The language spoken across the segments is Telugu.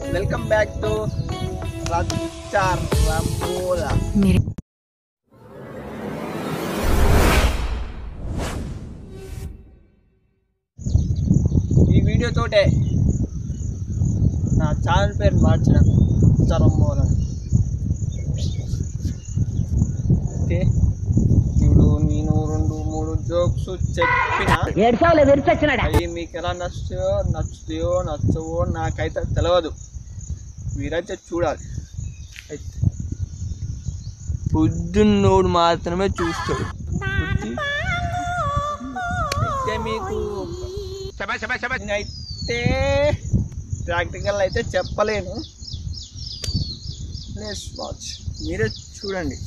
వెల్కమ్ బ్యాక్ టు రచ్చార్ రంబోలా మీరు ఈ వీడియో తోటే నా ఛానల్ పేరు మార్చిన చరంబోల అయితే ఇప్పుడు నేను రెండు మూడు జోక్స్ చెప్పిన ఏడ్చావులే విరిచొచ్చినాడా అవి మీకు ఎలా నచ్చుతాయో నచ్చుతాయో నచ్చవో నాకైతే తెలియదు మీరైతే చూడాలి అయితే పొద్దున్నోడు మాత్రమే చూస్తాడు బుద్ధి. అయితే మీకు అయితే ప్రాక్టికల్ అయితే చెప్పలేను ప్లీజ్ వాచ్ మీరే చూడండి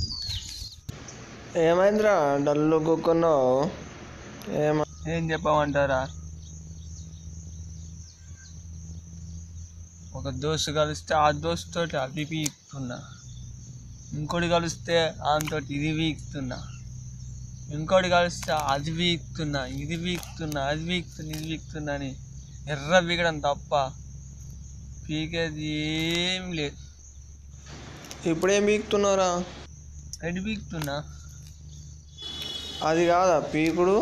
ఏమైందిరా డల్లు కూకున్నావు ఏమ ఏం చెప్పమంటారా ఒక దోస్తు కలిస్తే ఆ దోస్తు తోటి అది పీకుతున్నా ఇంకోటి కలిస్తే ఆమెతోటి ఇది వీక్తున్నా ఇంకోటి కలిస్తే అది వీక్తున్నా ఇది వీక్తున్నా అది వీక్తున్నా ఇది వీక్తున్నా అని ఎర్ర వీకడం తప్ప పీకేది ఏం లేదు ఇప్పుడేం పీకుతున్నారా ఎడి పీకుతున్నా అది కాదా పీకుడు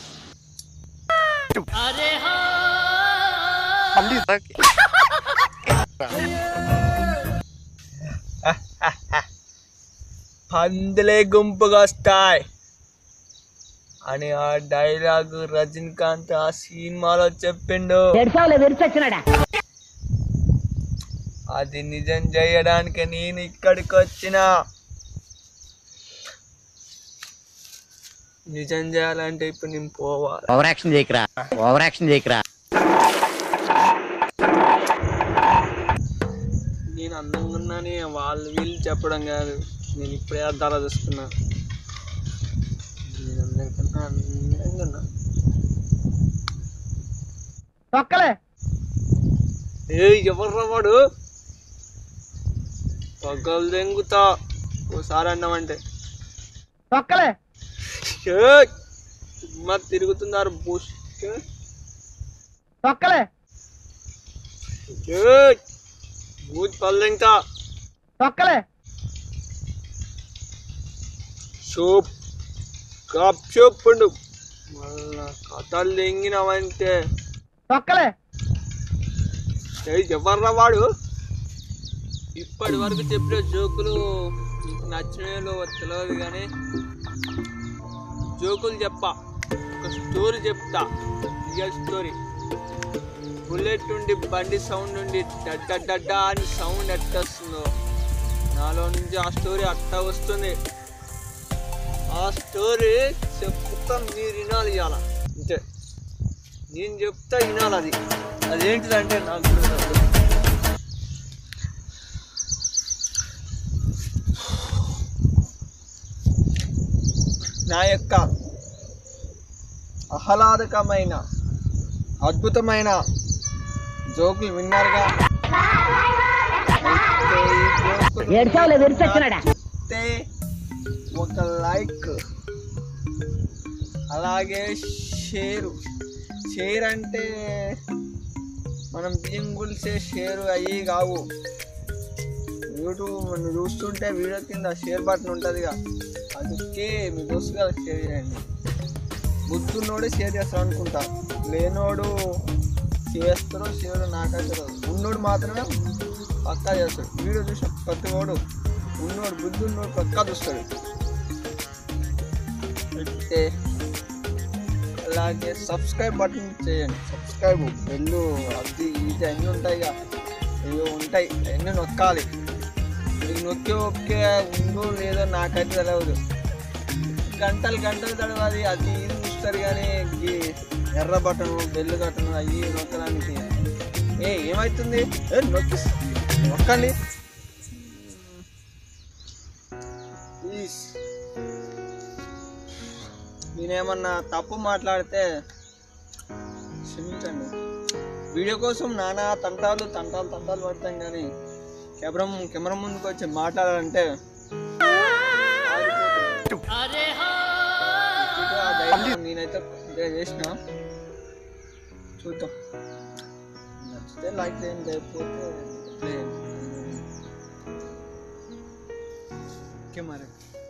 పందులే గుంపుగా వస్తాయి అని ఆ డైలాగ్ రజనీకాంత్ ఆ సినిమాలో చెప్పిండు ఏడ్చావులే విరిచొచ్చినాడా అది నిజం చేయడానికి నేను ఇక్కడికి వచ్చిన నిజం చేయాలంటే ఇప్పుడు నేను పోవాలి ఓవర్ యాక్షన్ చేయకరా ఓవర్ యాక్షన్ చేయకరా నేను అందంగా ఉన్నానని వాళ్ళు వీళ్ళు చెప్పడం కాదు నేను ఇప్పుడే అద్దాలు చూసుకున్నా నేను అందరికన్నా అందంగా ఉన్నా తొక్కలే ఏ ఎవర్రా వాడు పగలు దెంగుతా ఓసారి అన్నామంటే తొక్కలే ఏయ్! సుమ్మా తిరుగుతున్నారు బుష్ తొక్కలే బూత్ పళ్ళు దెంగుతా తొక్కలే సూప్ కాప్ సూప్ ఉండు మళ్ళా కథలు దెంగినావంటే తొక్కలే ఏయ్, ఎవర్రా వాడు ఇప్పటి వరకు చెప్పిన జోకులు నీకు నచ్చినాయో తెలియదు కానీ జోకులు చెప్పా ఒక స్టోరీ చెప్తా రియల్ స్టోరీ బుల్లెట్ నుండి బండి సౌండ్ నుండి డడ్డ డడ్డ అని సౌండ్ ఎట్ట వస్తుందో నాలో నుంచి ఆ స్టోరీ అట్ట వస్తుంది ఆ స్టోరీ చెప్తా మీరు వినాలి ఇవాళ అంతే నేను చెప్తా వినాలి అది అదేంటిదంటే నాకు కూడా తెలియదు. నా యొక్క ఆహ్లాదకమైన అద్భుతమైన జోకులు విన్నారుగా అయితే ఈ జోకులు ఏడ్చావులే విరిచొచ్చినాడా నచ్చితే ఒక లైక్ అలాగే షేరు షేర్ అంటే మనం బియ్యం గులిసే షేరు అయ్యి కావు యూట్యూబ్ మనం చూస్తుంటే వీడియో కింద షేర్ బటన్ ఉంటుందిగా అందుకే మీ దోస్తుగా షేర్ చేయండి బుద్ధున్నోడే షేర్ చేస్తాడు అనుకుంటా లేనోడు చేస్తాడో చేయడో నాకైతే తెలియదు ఉన్నోడు మాత్రమే పక్కా చేస్తాడు వీడియో చూసిన ప్రతి వాడు ఉన్నోడు బుద్ధి ఉన్నోడు పక్కా చూస్తాడు అయితే అలాగే సబ్స్క్రైబ్ బటన్ చేయండి సబ్స్క్రైబ్ బెల్లు అది ఇది అన్నీ ఉంటాయి ఇక ఏవో ఉంటాయి అన్నీ నొక్కాలి ఇది నొక్కి ఒక్కే ఉందో లేదో నాకైతే తెలియదు గంటలు గంటలు తడవాలి అది ఇది చూస్తారు కానీ ఈ ఎర్ర బటన్ బెల్లు బటన్ అవి నొక్కడానికి ఏ ఏమవుతుంది ఏ నొక్కి నొక్కండి ప్లీజ్ నేనేమన్నా తప్పు మాట్లాడితే క్షమించండి వీడియో కోసం నానా తంటాలు తంటాలు తంటాలు పడతాం కానీ కెమెరా ము- కెమెరా ముందుకు వచ్చి మాట్లాడాలంటే ఇప్పుడు ఆ ధైర్యం నేనైతే ఇదే చేసిన చూద్దాం నచ్చితే చేస్తే లైక్ చేయండి లేకపోతే play చేయండి. ఓకే మరి